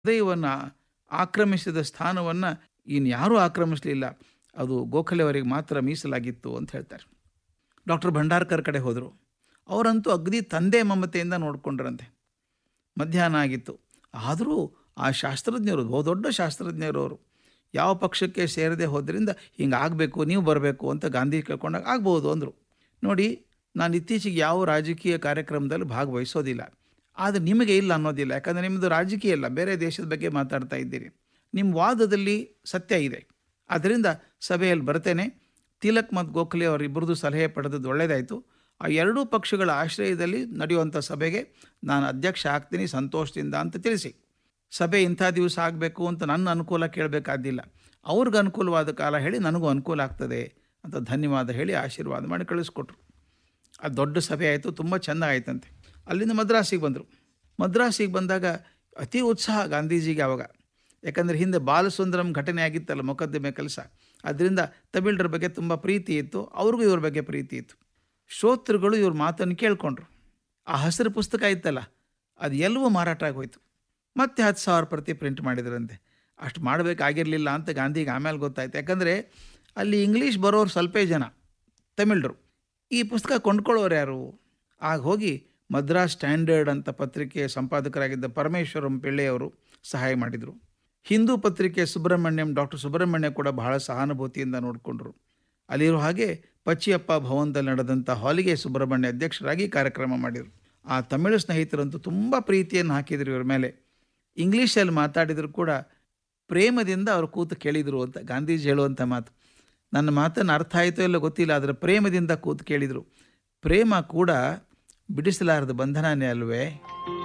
ಹೃದಯವನ್ನು ಆಕ್ರಮಿಸಿದ ಸ್ಥಾನವನ್ನು ಇನ್ಯಾರೂ ಆಕ್ರಮಿಸಲಿಲ್ಲ ಅದು ಗೋಖಲೆ ಅವರಿಗೆ ಮಾತ್ರ ಮೀಸಲಾಗಿತ್ತು ಅಂತ ಹೇಳ್ತಾರೆ ಡಾಕ್ಟರ್ ಭಂಡಾರ್ಕರ್ ಕಡೆ ಹೋದರು ಅವರಂತೂ ಅಗದಿ ತಂದೆ ಮಮತೆಯಿಂದ ನೋಡಿಕೊಂಡ್ರಂತೆ ಮಧ್ಯಾಹ್ನ ಆಗಿತ್ತು ಆದರೂ ಆ ಶಾಸ್ತ್ರಜ್ಞರು ಬಹುದೊಡ್ಡ ಶಾಸ್ತ್ರಜ್ಞರು ಅವರು ಯಾವ ಪಕ್ಷಕ್ಕೆ ಸೇರದೆ ಹೋದ್ರಿಂದ ಹಿಂಗೆ ಆಗಬೇಕು ನೀವು ಬರಬೇಕು ಅಂತ ಗಾಂಧಿ ಕೇಳ್ಕೊಂಡಾಗ ಆಗ್ಬೋದು ಅಂದರು ನೋಡಿ ನಾನು ಇತ್ತೀಚೆಗೆ ಯಾವ ರಾಜಕೀಯ ಕಾರ್ಯಕ್ರಮದಲ್ಲಿ ಭಾಗವಹಿಸೋದಿಲ್ಲ ಆದರೆ ನಿಮಗೆ ಇಲ್ಲ ಅನ್ನೋದಿಲ್ಲ ಯಾಕಂದರೆ ನಿಮ್ಮದು ರಾಜಕೀಯ ಇಲ್ಲ ಬೇರೆ ದೇಶದ ಬಗ್ಗೆ ಮಾತಾಡ್ತಾ ಇದ್ದೀರಿ ನಿಮ್ಮ ವಾದದಲ್ಲಿ ಸತ್ಯ ಇದೆ ಆದ್ದರಿಂದ ಸಭೆಯಲ್ಲಿ ಬರ್ತೇನೆ ತಿಲಕ್ ಮತ್ತು ಗೋಖಲೆ ಅವರಿಬ್ಬರದು ಸಲಹೆ ಪಡೆದದ್ದು ಒಳ್ಳೆಯದಾಯಿತು ಆ ಎರಡೂ ಪಕ್ಷಗಳ ಆಶ್ರಯದಲ್ಲಿ ನಡೆಯುವಂಥ ಸಭೆಗೆ ನಾನು ಅಧ್ಯಕ್ಷ ಆಗ್ತೀನಿ ಸಂತೋಷದಿಂದ ಅಂತ ತಿಳಿಸಿ ಸಭೆ ಇಂಥ ದಿವಸ ಆಗಬೇಕು ಅಂತ ನನ್ನ ಅನುಕೂಲ ಕೇಳಬೇಕಾದ್ದಿಲ್ಲ ಅವ್ರಿಗೆ ಅನುಕೂಲವಾದ ಕಾಲ ಹೇಳಿ ನನಗೂ ಅನುಕೂಲ ಆಗ್ತದೆ ಅಂತ ಧನ್ಯವಾದ ಹೇಳಿ ಆಶೀರ್ವಾದ ಮಾಡಿ ಕಳಿಸ್ಕೊಟ್ರು ಅದು ದೊಡ್ಡ ಸಭೆ ಆಯಿತು ತುಂಬ ಚೆಂದ ಆಯ್ತಂತೆ ಅಲ್ಲಿಂದ ಮದ್ರಾಸಿಗೆ ಬಂದರು ಮದ್ರಾಸಿಗೆ ಬಂದಾಗ ಅತಿ ಉತ್ಸಾಹ ಗಾಂಧೀಜಿಗೆ ಆವಾಗ ಯಾಕಂದರೆ ಹಿಂದೆ ಬಾಲಸುಂದರಂ ಘಟನೆ ಆಗಿತ್ತಲ್ಲ ಮೊಕದ್ದಮೆ ಕೆಲಸ ಅದರಿಂದ ತಮಿಳರ ಬಗ್ಗೆ ತುಂಬ ಪ್ರೀತಿ ಇತ್ತು ಅವ್ರಿಗೂ ಇವ್ರ ಬಗ್ಗೆ ಪ್ರೀತಿ ಇತ್ತು ಶ್ರೋತೃಗಳು ಇವ್ರ ಮಾತನ್ನು ಕೇಳ್ಕೊಂಡ್ರು ಆ ಹಸಿರು ಪುಸ್ತಕ ಇತ್ತಲ್ಲ ಅದು ಎಲ್ಲವೂ ಮಾರಾಟ ಆಗೋಯ್ತು ಮತ್ತೆ ಹತ್ತು ಸಾವಿರ ಪ್ರತಿ ಪ್ರಿಂಟ್ ಮಾಡಿದ್ರಂತೆ ಅಷ್ಟು ಮಾಡಬೇಕಾಗಿರಲಿಲ್ಲ ಅಂತ ಗಾಂಧಿಗೆ ಆಮೇಲೆ ಗೊತ್ತಾಯ್ತು ಯಾಕಂದರೆ ಅಲ್ಲಿ ಇಂಗ್ಲೀಷ್ ಬರೋರು ಸ್ವಲ್ಪೇ ಜನ ತಮಿಳರು ಈ ಪುಸ್ತಕ ಕೊಂಡ್ಕೊಳ್ಳೋರು ಯಾರು ಆಗ ಹೋಗಿ ಮದ್ರಾಸ್ ಸ್ಟ್ಯಾಂಡರ್ಡ್ ಅಂತ ಪತ್ರಿಕೆ ಸಂಪಾದಕರಾಗಿದ್ದ ಪರಮೇಶ್ವರಂ ಪಿಳ್ಳೆಯವರು ಸಹಾಯ ಮಾಡಿದರು ಹಿಂದೂ ಪತ್ರಿಕೆ ಸುಬ್ರಹ್ಮಣ್ಯಂ ಡಾಕ್ಟರ್ ಸುಬ್ರಹ್ಮಣ್ಯ ಕೂಡ ಬಹಳ ಸಹಾನುಭೂತಿಯಿಂದ ನೋಡಿಕೊಂಡ್ರು ಅಲ್ಲಿರೋ ಹಾಗೆ ಪಚ್ಚಿಯಪ್ಪ ಭವನದಲ್ಲಿ ನಡೆದಂಥ ಹಾಲಿಗೆ ಸುಬ್ರಹ್ಮಣ್ಯ ಅಧ್ಯಕ್ಷರಾಗಿ ಕಾರ್ಯಕ್ರಮ ಮಾಡಿದರು ಆ ತಮಿಳು ಸ್ನೇಹಿತರಂತೂ ತುಂಬ ಪ್ರೀತಿಯನ್ನು ಹಾಕಿದರು ಇವ್ರ ಮೇಲೆ ಇಂಗ್ಲೀಷಲ್ಲಿ ಮಾತಾಡಿದರೂ ಕೂಡ ಪ್ರೇಮದಿಂದ ಅವರು ಕೂತು ಕೇಳಿದರು ಅಂತ ಗಾಂಧೀಜಿ ಹೇಳುವಂಥ ಮಾತು ನನ್ನ ಮಾತನ್ನು ಅರ್ಥ ಆಯಿತೋ ಇಲ್ಲ ಗೊತ್ತಿಲ್ಲ ಆದರೆ ಪ್ರೇಮದಿಂದ ಕೂತು ಕೇಳಿದರು ಪ್ರೇಮ ಕೂಡ ಬಿಡಿಸಲಾರದ ಬಂಧನನೇ ಅಲ್ವೇ